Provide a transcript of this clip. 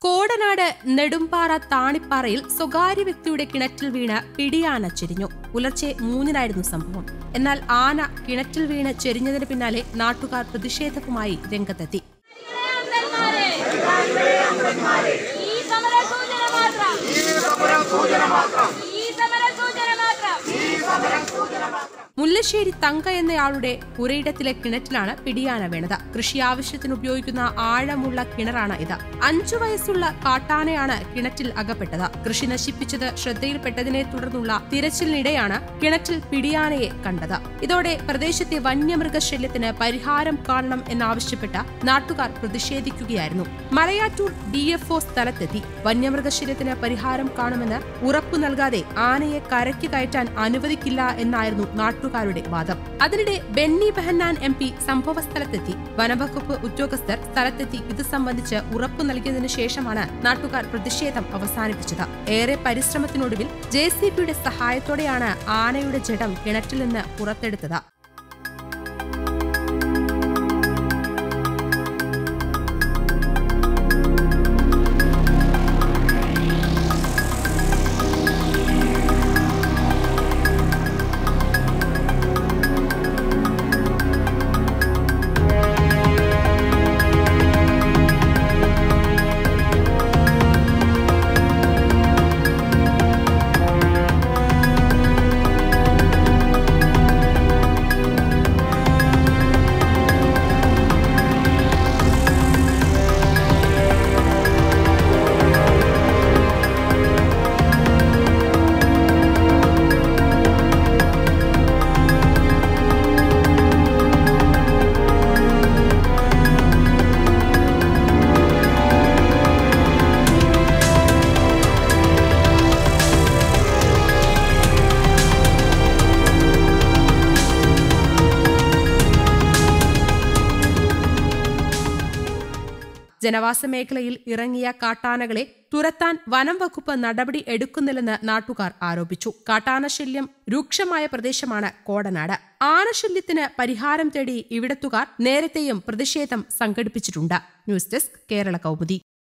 കോടനാട് നെടുമ്പാറ താണിപ്പാറയിൽ സ്വകാര്യ വ്യക്തിയുടെ കിണറ്റിൽ വീണ് പിടിയാന ചെരിഞ്ഞു പുലർച്ചെ മൂന്നിനായിരുന്നു സംഭവം എന്നാൽ ആന കിണറ്റിൽ വീണ് ചെരിഞ്ഞതിന് പിന്നാലെ നാട്ടുകാർ പ്രതിഷേധവുമായി രംഗത്തെത്തി ഈ സമര സൂചന മാത്രം ഈ സമര സൂചന മാത്രം മുല്ലശ്ശേരി തങ്ക എന്നയാളുടെ പുരയിടത്തിലെ കിണറ്റിലാണ് പിടിയാന വീണത് കൃഷി ആവശ്യത്തിന് ഉപയോഗിക്കുന്ന ആഴമുള്ള കിണറാണ് ഇത് അഞ്ചു വയസ്സുള്ള കാട്ടാനയാണ് കിണറ്റിൽ അകപ്പെട്ടത് കൃഷി നശിപ്പിച്ചത് ശ്രദ്ധയിൽപ്പെട്ടതിനെ തുടർന്നുള്ള തിരച്ചിലിനിടെയാണ് കിണറ്റിൽ പിടിയാനയെ കണ്ടത് ഇതോടെ പ്രദേശത്തെ വന്യമൃഗശല്യത്തിന് പരിഹാരം കാണണം എന്നാവശ്യപ്പെട്ട നാട്ടുകാർ പ്രതിഷേധിക്കുകയായിരുന്നു മലയാറ്റൂർ ഡിഎഫ്ഒ സ്ഥലത്തെത്തി വന്യമൃഗശല്യത്തിന് പരിഹാരം കാണുമെന്ന് ഉറപ്പു നൽകാതെ ആനയെ കരയ്ക്ക് കയറ്റാൻ അനുവദിക്കില്ല എന്നായിരുന്നു നാട്ടുകാരുടെ വാദം അതിനിടെ ബെന്നി ബെഹന്നാൻ എം പി സംഭവസ്ഥലത്തെത്തി വനവകുപ്പ് ഉദ്യോഗസ്ഥർ സ്ഥലത്തെത്തി ഇത് സംബന്ധിച്ച് ഉറപ്പു നൽകിയതിനു ശേഷമാണ് നാട്ടുകാർ പ്രതിഷേധം അവസാനിപ്പിച്ചത് ഏറെ പരിശ്രമത്തിനൊടുവിൽ ജെ സി ബിയുടെ സഹായത്തോടെയാണ് ആനയുടെ ജഡം കിണറ്റിൽ നിന്ന് പുറത്തെടുത്തത് ജനവാസ മേഖലയിൽ ഇറങ്ങിയ കാട്ടാനകളെ തുരത്താൻ വനം വകുപ്പ് നടപടി എടുക്കുന്നില്ലെന്ന് നാട്ടുകാർ ആരോപിച്ചു കാട്ടാനശല്യം രൂക്ഷമായ പ്രദേശമാണ് കോടനാട് ആനശല്യത്തിന് പരിഹാരം തേടി ഇവിടത്തുകാർ നേരത്തെയും പ്രതിഷേധം സംഘടിപ്പിച്ചിട്ടുണ്ട് ന്യൂസ് ഡെസ്ക് കേരള കൗമുദി